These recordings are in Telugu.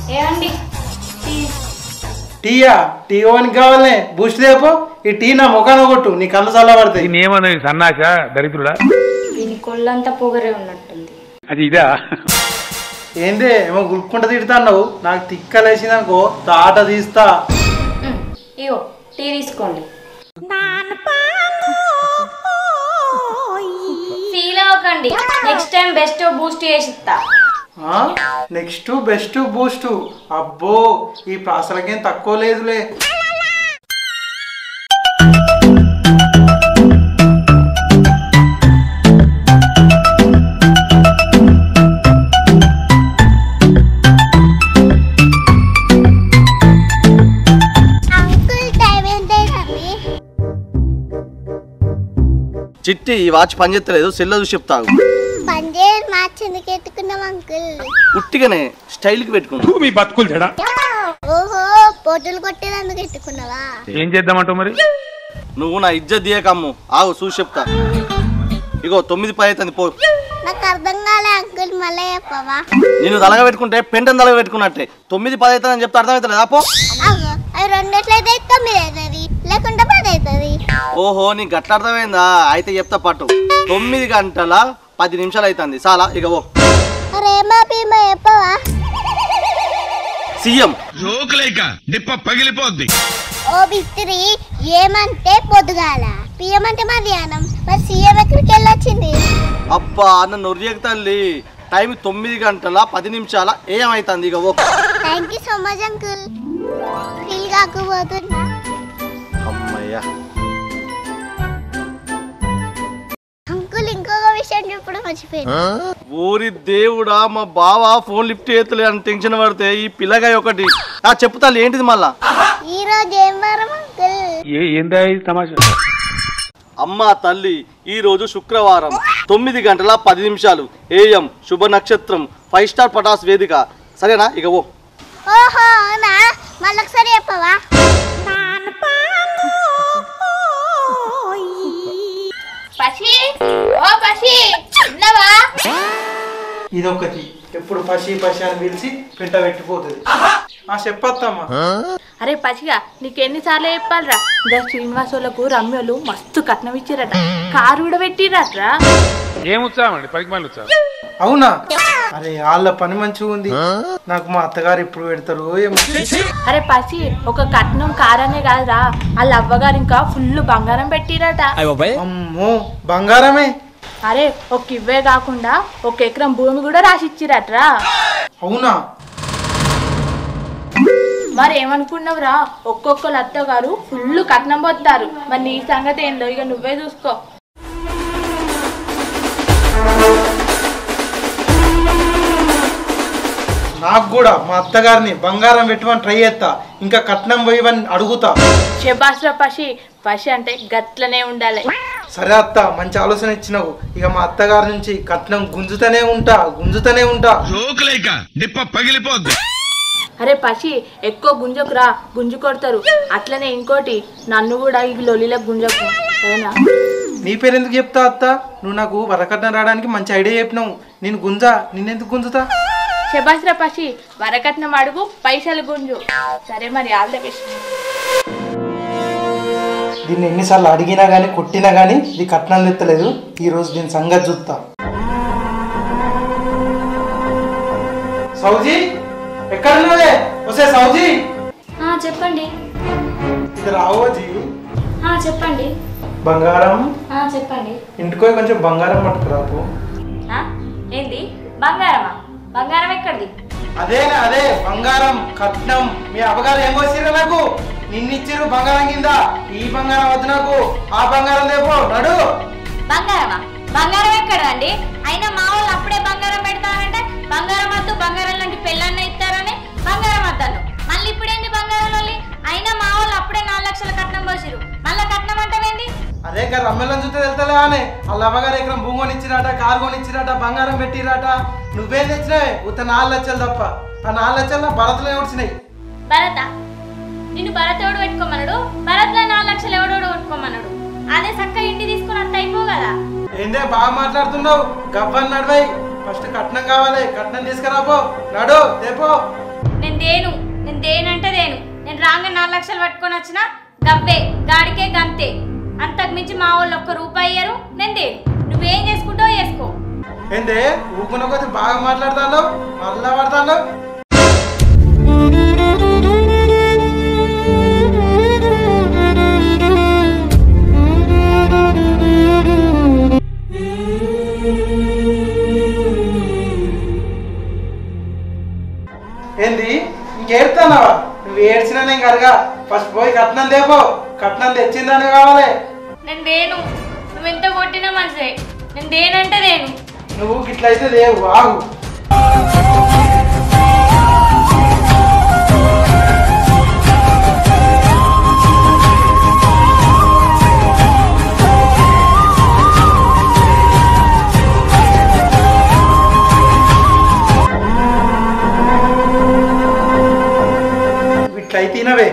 ఏమండి టీ టీయా టీ ఓనికి కావాలనే బూస్ట్ తేపో ఈ టీ నా ముఖాన కొట్టు నీ కళ్ళు చల్లబడతాయి దీన్ని ఏమన్నది సన్నాస దరిద్రుడా దీని కొళ్ళంతా పొగరే ఉన్నట్టుంది అది ఇదా ఏంది ఏమో గులుక్కుంటా తిడతాన్నావు నాకు తిక్కలేసిందనుకో తాట తీస్తా ఉమ్, ఇగో టీ తీసుకోండి ఫీల్ అవ్వకండి నెక్స్ట్ టైం బెస్ట్ బూస్ట్ చేసి ఇస్తా నెక్స్ట్ బెస్ట్ బూస్ట్ అబ్బో ఈ ప్రాసలకేం తక్కువ లేదులే అంకుల్ టైం ఎంత అవుతుంది చిట్టి ఈ వాచ్ పనిచేస్తలేదు సెల్లో చూసి చెప్తాగు పంజే మ్యాచ్ ఎందుకు ఎత్తుకున్నాం అంకుల్ ఉట్టిగానే స్టైల్కి పెట్టుకున్నా మీ బతుకులు చెడా ఓహో పోటులు కొట్టేదందుకు ఎత్తుకున్నావా ఏం చేద్దామంటావు మరి నువ్వు నా ఇజ్జత్ దియకమ్ము ఆగు చూసి చెప్తా ఇగో తొమ్మిది పది అవుతుంది పో నాకు అర్థం కాలే అంకుల్ మళ్ళీ చెప్పవా నేను తలగ పెట్టుకుంటే పెంటని తలగ పెట్టుకున్నట్టే తొమ్మిది పది అవుతుందని చెప్తే అర్థమవుతుంది పో అగో అవి రెండిట్లయితే తొమ్మిది అవుతుంది లేకుంటే పది అవుతుంది ఓహో నీకు గట్ల అర్థమైందా అయితే చెప్తా పట్టు తొమ్మిది గంటల పది నిమిషాలు అవుతుంది చాలా ఇక ఓ అరే మా పీమా చెప్పవా సీఎం జోకులేక డిప్ప పగిలిపోద్ది ఓ బిత్తిరి ఏమంటే పొద్దుగాల పిఎం అంటే మధ్యాహ్నం మరి సీఎం ఎక్కడికి వెళ్ళొచ్చింది అబ్బా నన్ను నొర్రియకు తల్లి టైం తొమ్మిది గంటల పది నిమిషాల ఏమవుతుంది ఇక ఓ thank you so much uncle feel కాకపోతున్నా అమ్మయ్యా అంకుల్ ఇంకొక విషయం చెప్పడం మర్చిపోయింది ఊరి దేవుడా మా బావ ఫోన్ లిఫ్ట్ చేస్తలే అని టెన్షన్ పడితే ఈ పిల్లగాయ ఒకటి ఆ చెప్తాను ఏంటిది మళ్ళా ఈ రోజు ఏం వారం అంకుల్ ఏ ఏందా ఇది తమాషా అమ్మ తల్లి ఈ రోజు శుక్రవారం తొమ్మిది గంటల పది నిమిషాలు ఏఎం శుభ నక్షత్రం ఫైవ్ స్టార్ పటాస్ వేదిక సరేనా ఇక ఓ ఓహో అవునా మళ్ళొకసారి చెప్పవా పసి ఓ పసి ఉన్నవా ఇదొకటి ఎప్పుడు పసి పసి అని పిలిచి పెంట పెట్టిపోతుంది ఆ చెప్పత్తమ్మా అరే పచ్చిగా నీకు ఎన్నిసార్లు చెప్పాలరా ఇంకా శ్రీనివాస్ వాళ్ళకు రమ్యోలు మస్తు కట్నం ఇచ్చిరట కారు కూడా పెట్టిరట్రా ఏం ఉత్సాహం అండి పనికి మళ్ళీ ఉత్సాహం అవునా అరే వాళ్ళ పని మంచిగా ఉంది నాకు మా అత్తగారు ఎప్పుడు పెడతారు ఏమో అరే పసి ఒక కట్నం కారనే కాదురా వాళ్ళ అవ్వగారు ఇంకా ఫుల్ బంగారం పెట్టిరట అమ్మో బంగారమే అరే ఒక ఇవ్వే కాకుండా ఒక ఎకరం భూమి కూడా రాసిచ్చిరట్రా అవునా మరి ఏమనుకున్నావురా ఒక్కొక్కరు అత్తగారు ఫుల్ కట్నం పోతారు మరి నీ సంగతి ఏందో ఇక నువ్వే చూసుకో నాకు కూడా మా అత్తగారిని బంగారం పెట్టమని ట్రై చేస్తా ఇంకా కట్నం పోయివని అడుగుతా శబాస్రా పసి పసి అంటే గట్లనే ఉండాలి సరే అత్త మంచి ఆలోచన ఇచ్చినావు ఇక మా అత్తగారి నుంచి కట్నం గుంజుతూనే ఉంటా గుంజుతూనే ఉంటా జోకులేక డిప్ప పగిలిపోద్ది అరే పసి ఎక్కువ గుంజకురా గుంజు కొడతారు అట్లనే ఇంకోటి నన్ను కూడా ఈ లొలిలో గుంజకు సరేనా నీ పేరు ఎందుకు చెప్తా అత్త నువ్వు నాకు వరకట్నం రావడానికి మంచి ఐడియా చెప్పినావు నేను గుంజా నిన్నెందుకు గుంజుతా శబాస్రా పసి వరకట్నం అడుగు పైసలు గుంజు సరే మరి ఆల్ ద బెస్ట్ దీన్ని ఎన్నిసార్లు అడిగినా కానీ కొట్టినా కానీ ఇది కట్నం తెత్తలేదు ఈ రోజు దీని సంగతి చూస్తా సౌజీ ఎక్కడున్నదే వస్తే సౌజీ ఆ, చెప్పండి ఇది రావోజీ ఆ, చెప్పండి బంగారం ఆ, చెప్పండి ఇంటికో కొంచెం బంగారం పట్టుకురాపు ఆ, ఏంది బంగారమా బంగారం ఎక్కడిది అదేనా అదే బంగారం కట్నం మీ అమ్మగారు ఏం పోసిర్రు నాకు నిన్నిచ్చిర్రు బంగారం కింద ఈ బంగారం వద్దు నాకు ఆ బంగారం లేపో నడు బంగారమా బంగారం ఎక్కడండి అయినా మా వాళ్ళు అప్పుడే బంగారం పెడతానంటే బంగారం వద్దు బంగారం లాంటి పెళ్ళన్న ఇస్తారని బంగారం వద్దాను మళ్ళీ ఇప్పుడేంది బంగారం లొల్లి? అయినా మా వాళ్ళు అప్పుడే నాలుగు లక్షల కట్నం పోసిరు మళ్ళీ కట్నం అంటావేంది అదే కదా రమ్మెల్లని చూస్తే వెళ్తలే అని వాళ్ళ అమ్మగారు ఎకరం భూమి కొనిచ్చిరాట కారు కొనిచ్చిరాట బంగారం పెట్టిరాట నువ్వేం తెచ్చినావే ఉత్త నాలుగు లక్షలు తప్ప ఆ నాలుగు లక్షలు నా భరతలో వచ్చినాయి భరత నిన్ను భరత్ ఎవడు పెట్టుకోమన్నాడు భరత్లో నాలుగు లక్షలు ఎవడోడు పెట్టుకోమన్నాడు అదే చక్క ఇంటి తీసుకుని అంత అయిపో కదా ఏందే బాగా మాట్లాడుతున్నావు గవ్వని నడవై ఫస్ట్ కట్నం కావాలి కట్నం తీసుకురాపో నడు తేపో నేను రాగా నాలుగు లక్షలు పట్టుకొని వచ్చిన గవ్వే గాడికే గంతే అంతకు మించి మా వాళ్ళు ఒక్క రూపాయి ఇయ్యరు నేను దేను నువ్వేం చేసుకుంటావో చేసుకో ఏందే ఊకున్న కొద్ది బాగా మాట్లాడుతాను మళ్ళా పడతాను ఏంది ఇంకేడుతున్నావా నువ్వు ఏడ్చినా నేను కరగా ఫస్ట్ పోయి కట్నం దేపో కట్నం తెచ్చిందని కావాలి నేను దేను నువ్వు ఎంత కొట్టినా మంచిదే నేను దేనంటే దేను నువ్వు గిట్లయితే లేవు ఆగు ఇట్లయితే తినవే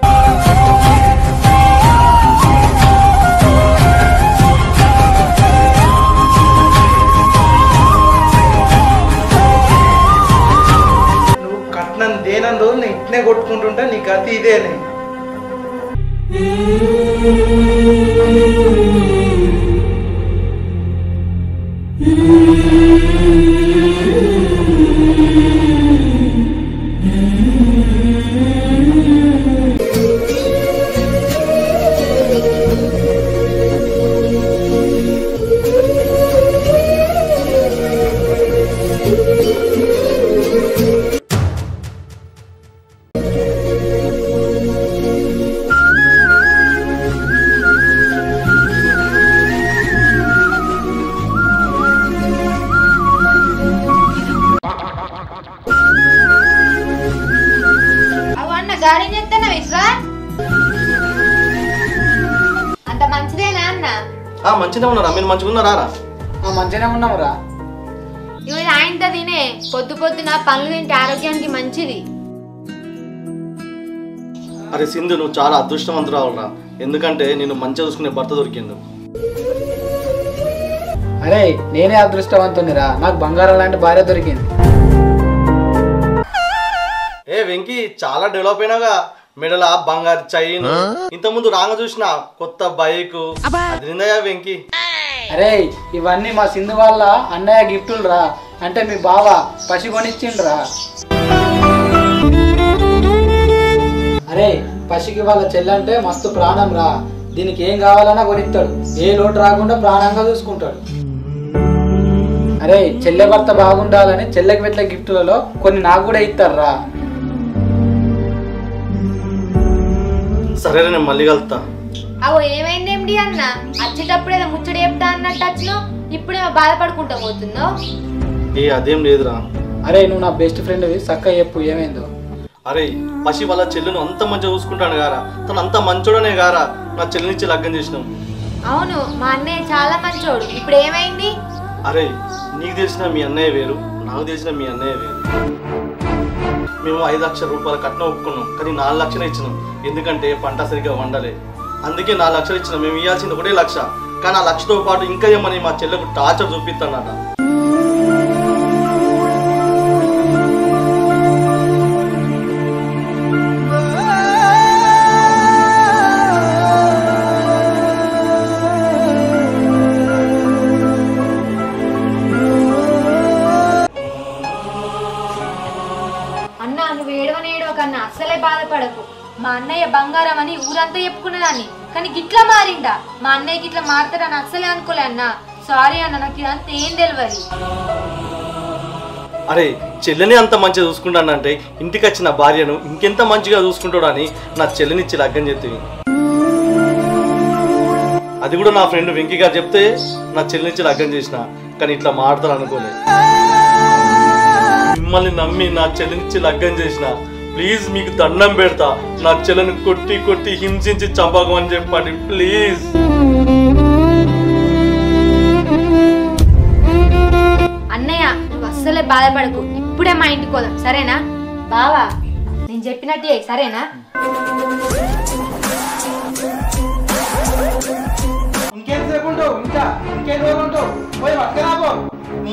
నువ్వు కట్నం దేనందు నేను ఇట్నే కొట్టుకుంటుంటే నీ గతి ఇదేనే అవు అన్న గాడి చెప్తానా విశ్వా అంత మంచిదేనా అన్న ఆ మంచిగా ఉన్నారా మీరు మంచిగా ఉన్నారా రా? మంచిగానే ఉన్నావురా ఇవి ఆయనతో తినే పొద్దు పొద్దున పనులు తింటే ఆరోగ్యానికి మంచిది అరే సింధు నువ్వు చాలా అదృష్టవంతురావురా ఎందుకంటే నేను మంచిగా చూసుకునే భర్త దొరికిండు అరే నేనే అదృష్టవంతునిరా నాకు బంగారం లాంటి భార్య దొరికింది ఏ వెంకీ చాలా డెవలప్ అయినాగా మెడల బంగారు చైన్ ఇంత ముందు రాంగ చూసిన కొత్త బైక్ అది నిందయ్యా వెంకీ అరే ఇవన్నీ మా సింధు వాళ్ళ అన్నయ్య గిఫ్టులు రా అంటే మీ బావ పసి కొనిచ్చిండ్రా అరే పసికి వాళ్ళ చెల్లంటే మస్తు ప్రాణం రా దీనికి ఏం కావాలన్నా కొనిస్తాడు ఏ లోటు రాకుండా ప్రాణంగా చూసుకుంటాడు అరే చెల్లె భర్త బాగుండాలని చెల్లెకి పెట్టే గిఫ్టులలో కొన్ని నాకు కూడా ఇస్తారు రా సరే నేను మళ్ళీ కలుతా అవు ఏమైందేమిటి అన్న వచ్చేటప్పుడు ఏదో ముచ్చట చెప్తా అన్నట్టు వచ్చినావు ఇప్పుడేమో బాధపడుకుంటా పోతున్నావు ఏ అదేం లేదురా అరే నువ్వు నా బెస్ట్ ఫ్రెండ్వి చక్క చెప్పు ఏమైందో అరే పసి వాళ్ళ చెల్లెను అంత మంచిగా చూసుకుంటాను గారా తను అంత మంచోడనే గారా నా చెల్లినిచ్చి లగ్గం చేసినాం అవును మా అన్నయ్య చాలా మంచోడు ఇప్పుడు ఏమైంది అరే నీకు తెలిసిన మీ అన్నయ్య వేరు నాకు తెలిసిన మీ అన్నయ్య వేరు మేము ఐదు లక్షల రూపాయల కట్నం ఒప్పుకున్నాం కానీ నాలుగు లక్షలు ఇచ్చినాం ఎందుకంటే పంట సరిగ్గా వండలే అందుకే నాలుగు లక్షలు ఇచ్చినాం మేము ఇవ్వాల్సింది ఒకటే లక్ష కానీ ఆ లక్షతో పాటు ఇంకా ఏమని మా చెల్లెకు టార్చర్ చూపిస్తానట అన్న నువ్వు ఏడవని ఏడవ కన్నా అస్సలే బాధపడకు మా అన్నయ్య బంగారం అని ఊరంతా చెప్పుకునేదాన్ని కానీ గిట్లా మారిండా మా అన్నయ్యకి ఇట్లా మారుతాడని అస్సలే అనుకోలే అన్న సారీ అన్న నాకు ఇదంతా ఏం తెలియదు అరే చెల్లెని అంత మంచిగా చూసుకుంటానంటే ఇంటికి వచ్చిన భార్యను ఇంకెంత మంచిగా చూసుకుంటాడని నా చెల్లెనిచ్చి లగ్గం చేతివి అది కూడా నా ఫ్రెండ్ వెంకీ గారు చెప్తే నా చెల్లినిచ్చి లగ్గం చేసిన కానీ ఇట్లా మాడతాను అనుకోలే మిమ్మల్ని నమ్మి నా చెల్లినిచ్చి లగ్గం చేసిన ప్లీజ్ మీకు దండం పెడతా నా చెల్లెని కొట్టి కొట్టి హింసించి చంపకమని చెప్పండి ప్లీజ్ అన్నయ్య నువ్వు అస్సలే బాధపడకు ఇప్పుడే మా ఇంటికి పోదాం సరేనా బావా నేను చెప్పినట్టు చెయ్యి, సరేనా ఇంకేంతసేపు ఉంటావు ఇంకా ఇంకేం రోజులు ఉంటావు పోయి పక్కన పో నీ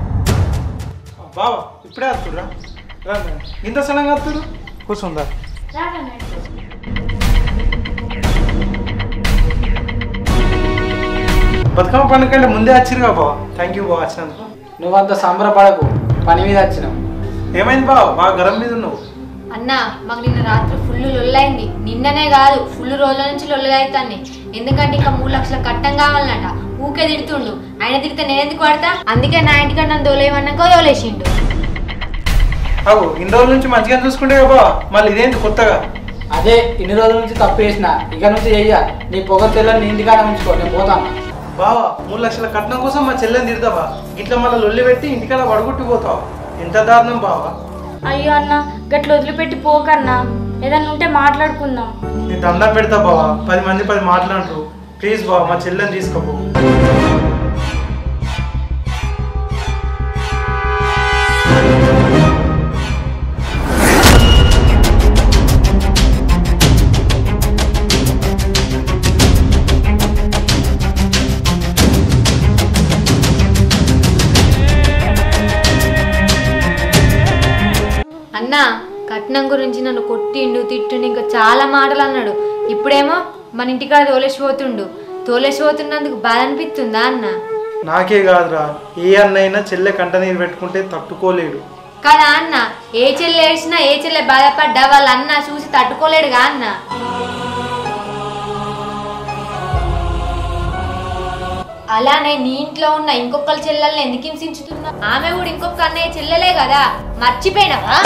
బావా ఇప్పుడే వస్తుడురా రా రా. ఇంత సలంగా వస్తుడు కూర్చుందా బతుకమ్మ పండుగ కంటే ముందే వచ్చిరుగా బావ థ్యాంక్ యూ బావ వచ్చినందుకు నువ్వంత సంబరపడకు పని మీద వచ్చినావు ఏమైంది బావ బాగా గరం మీద ఉన్నావు అన్న మాకు నిన్న రాత్రి ఫుల్ లొల్లైంది నిన్ననే కాదు ఫుల్ రోజుల నుంచి లొల్లుగా అవుతాన్ని ఎందుకంటే ఇంకా మూడు లక్షల కట్టం కావాలన్నట ఊకే తిడుతుండు ఆయన తిడితే నేను ఎందుకు పడతా అందుకే నా ఇంటికి నన్ను దోలేమన్నాకో దోలేసిండు అవు ఇన్ని రోజుల నుంచి మంచిగా చూసుకుంటే బావ మళ్ళీ ఇదేంటి కొత్తగా అదే ఇన్ని రోజుల నుంచి తప్పు చేసిన ఇక నుంచి చెయ్య నీ పొగ తెల్లని నీ ఇంటికానే ఉంచుకో నేను పోతాను బావా మూడు లక్షల కట్నం కోసం మా చెల్లెని తిడతావా ఇట్లా మళ్ళీ లొల్లి పెట్టి ఇంటికాడ వడగొట్టిపోతావా ఎంత దారుణం బావా అయ్యో అన్న గట్ల వదిలిపెట్టి పోకన్నా ఏదన్నా ఉంటే మాట్లాడుకుందాం నీ దండం పెడతా బావా పది మంది పది మాట్లాడరు ప్లీజ్ బావా మా చెల్లెని తీసుకోపో అన్న కట్నం గురించి నన్ను కొట్టిండు తిట్టిండు ఇంకా చాలా మాటలు అన్నాడు ఇప్పుడేమో మన ఇంటికాడ తోలేసిపోతుండు తోలేసిపోతున్నందుకు బాధ అనిపిస్తుందా అన్న నాకే కాదురా ఏ అన్నైనా చెల్లె కంట నీరు పెట్టుకుంటే తట్టుకోలేడు కదా అన్న ఏ చెల్లె ఏడ్చినా ఏ చెల్లె బాధపడ్డా వాళ్ళ అన్న చూసి తట్టుకోలేడుగా అన్న అలానే నీ ఇంట్లో ఉన్న ఇంకొకరి చెల్లెల్ని ఎందుకు హింసించుతున్నా ఆమె కూడా ఇంకొక అన్నయ్య చెల్లెలే కదా మర్చిపోయినావా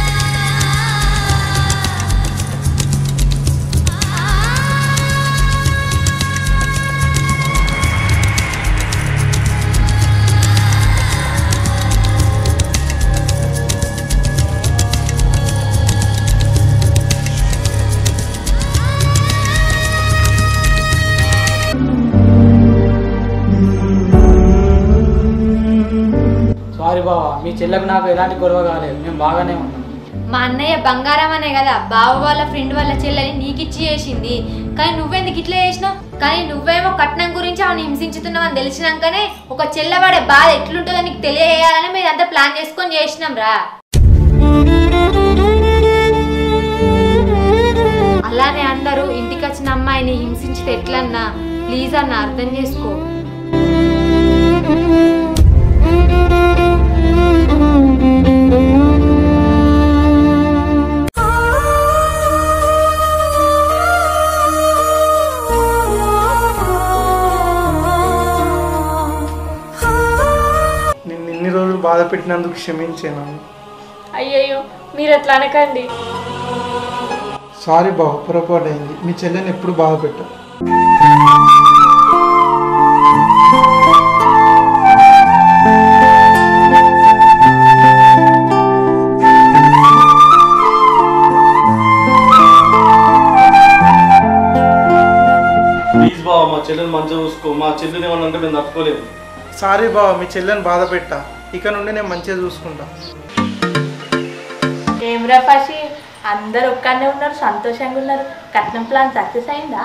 సారీ బావా మీ చెల్లెకు నాకు ఎలాంటి గొడవ కాలేదు మేము బాగానే ఉన్నాం మా అన్నయ్య బంగారం అనే కదా బావ వాళ్ళ ఫ్రెండ్ వాళ్ళ చెల్లెని నీకిచ్చి చేసింది కానీ నువ్వెందుకు ఇట్లా చేసినావు కానీ నువ్వేమో కట్నం గురించి ఆమెను హింసించుతున్నావు అని తెలిసినాకనే ఒక చెల్లవాడే బాధ ఎట్లుంటుందో నీకు తెలియజేయాలని మేము అంతా ప్లాన్ చేసుకొని చేసినాం రా అలానే అందరూ ఇంటికి వచ్చిన అమ్మాయిని హింసించితే ఎట్లన్నా ప్లీజ్ అన్న అర్థం చేసుకో నిన్ను ఇన్ని రోజులు బాధ పెట్టినందుకు క్షమించాను అయ్యయ్యో మీరు అట్లా అనకండి సారీ బావ పొరపాటు అయింది మీ చెల్లెని ఎప్పుడు బాధ పెట్టు ప్లీజ్ బావ మా చెల్లెని మంచిగా చూసుకో మా చెల్లెని ఏమన్నా అంటే మేము తట్టుకోలేము సారీ బావ మీ చెల్లెని బాధ పెట్టా ఇక నుండి నేను మంచిగా చూసుకుంటా ఏమ్రా పసి అందరు ఒక్కనే ఉన్నారు సంతోషంగా ఉన్నారు కట్నం ప్లాన్ సక్సెస్ అయిందా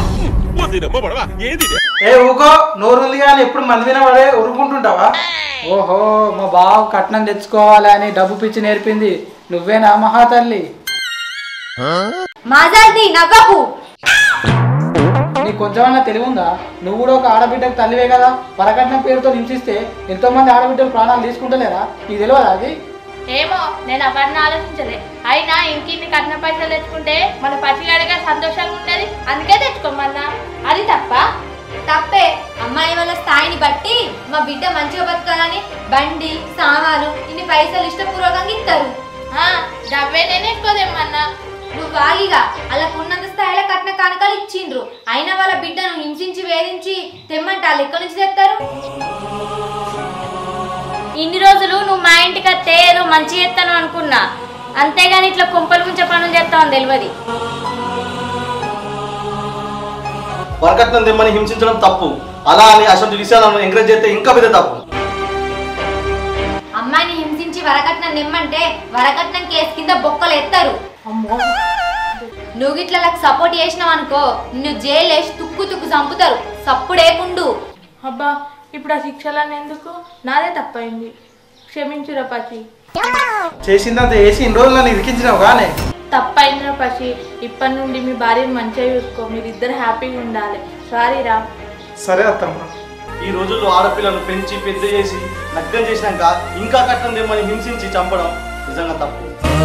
ఏ ఊకో నోరుంది కానీ ఎప్పుడు మంది మీద పడే ఉరుకుంటుంటావా ఓహో మా బావ కట్నం తెచ్చుకోవాలి అని డబ్బు పిచ్చి నేర్పింది నువ్వేనా మహాతల్లి మాజాది నవ్వకు నీకు కొంచెమన్నా తెలివి ఉందా నువ్వు కూడా ఒక ఆడబిడ్డకు తల్లివే కదా వరకట్నం పేరుతో హింసిస్తే ఎంతో మంది ఆడబిడ్డలు ప్రాణాలు తీసుకుంటలేరా నీకు తెలియదా అది ఏమో నేను అవన్నీ ఆలోచించలే అయినా ఇంకిన్ని కట్నం పైసలు తెచ్చుకుంటే మన పసిగాడిగా సంతోషంగా ఉండేది అందుకే తెచ్చుకోమన్నా అది తప్ప తప్పే అమ్మాయి వాళ్ళ స్థాయిని బట్టి మా బిడ్డ మంచిగా బతకాలని బండి సామాను ఇన్ని పైసలు ఇష్టపూర్వకంగా ఇస్తారు ఆ, డబ్బే నేను ఎక్కువ తెమ్మన్నా నువ్వు వాగిగా వాళ్ళకు ఉన్నంత స్థాయిలో కట్న కానుకలు ఇచ్చిండ్రు అయినా వాళ్ళ బిడ్డను హింసించి వేధించి తెమ్మంటే వాళ్ళు ఎక్కడి నుంచి తెస్తారు ఇన్ని రోజులు నువ్వు మా ఇంటికి వస్తే ఏదో మంచి చేస్తాను అనుకున్నా అంతేగాని ఇట్లా కుంపలు ముంచే పనులు చేస్తావని తెలియదు వరకట్నం తెమ్మని హింసించడం తప్పు అలా అని అసలు విషయాలను ఎంకరేజ్ చేస్తే ఇంకా పెద్ద తప్పు అమ్మాయిని హింసించి వరకట్నం నిమ్మంటే వరకట్నం కేసు కింద బొక్కలు ఎత్తారు నువ్వు ఇట్లా సపోర్ట్ చేసినావు అనుకో నిన్ను జైలు వేసి తుక్కు తుక్కు చంపుతారు సప్పుడేకుండు అబ్బా ఇప్పుడు ఆ శిక్షలన్నీ ఎందుకు నాదే తప్పైంది క్షమించురా పసి చేసిందంత చేసి ఇన్ని రోజులు నన్ను ఇరికించినావు కానీ తప్పైందిరా పసి ఇప్పటి నుండి మీ భార్యను మంచిగా చూసుకో మీరిద్దరు హ్యాపీగా ఉండాలి సారీ రా సరే అత్తమ్మ ఈ రోజుల్లో ఆడపిల్లను పెంచి పెద్ద చేసి నగ్గం చేసినాక ఇంకా కట్నం తెమ్మని హింసించి చంపడం నిజంగా తప్పు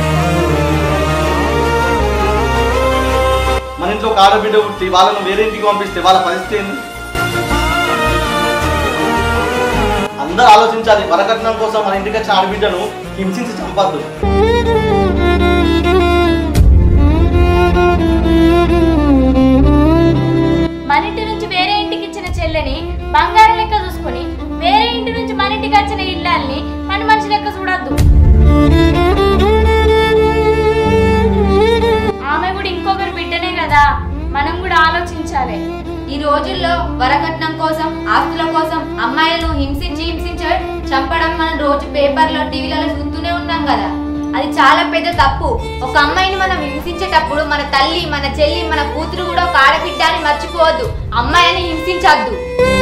మన ఇంట్లో ఒక ఆడబిడ్డ పుట్టి వాళ్ళను వేరే ఇంటికి పంపిస్తే వాళ్ళ పరిస్థితి ఏంది అందరూ ఆలోచించాలి వరకట్నం కోసం మన ఇంటికి వచ్చిన ఆడబిడ్డను హింసించి చంపద్దు మన ఇంటి నుంచి వేరే ఇంటికి ఇచ్చిన చెల్లెని బంగారం లెక్క చూసుకొని వేరే ఇంటి నుంచి మన ఇంటికి వచ్చిన ఇల్లాల్ని పని మనిషి లెక్క చూడొద్దు ఆమె కూడా ఇంకొకరు బిడ్డనే కదా మనం కూడా ఆలోచించాలి ఈ రోజుల్లో వరకట్నం కోసం ఆస్తుల కోసం అమ్మాయిలను హింసించి హింసించి చంపడం మనం రోజు పేపర్లో టీవీలలో చూస్తూనే ఉన్నాం కదా అది చాలా పెద్ద తప్పు ఒక అమ్మాయిని మనం హింసించేటప్పుడు మన తల్లి మన చెల్లి మన కూతురు కూడా ఒక ఆడబిడ్డ అని మర్చిపోవద్దు అమ్మాయిని హింసించద్దు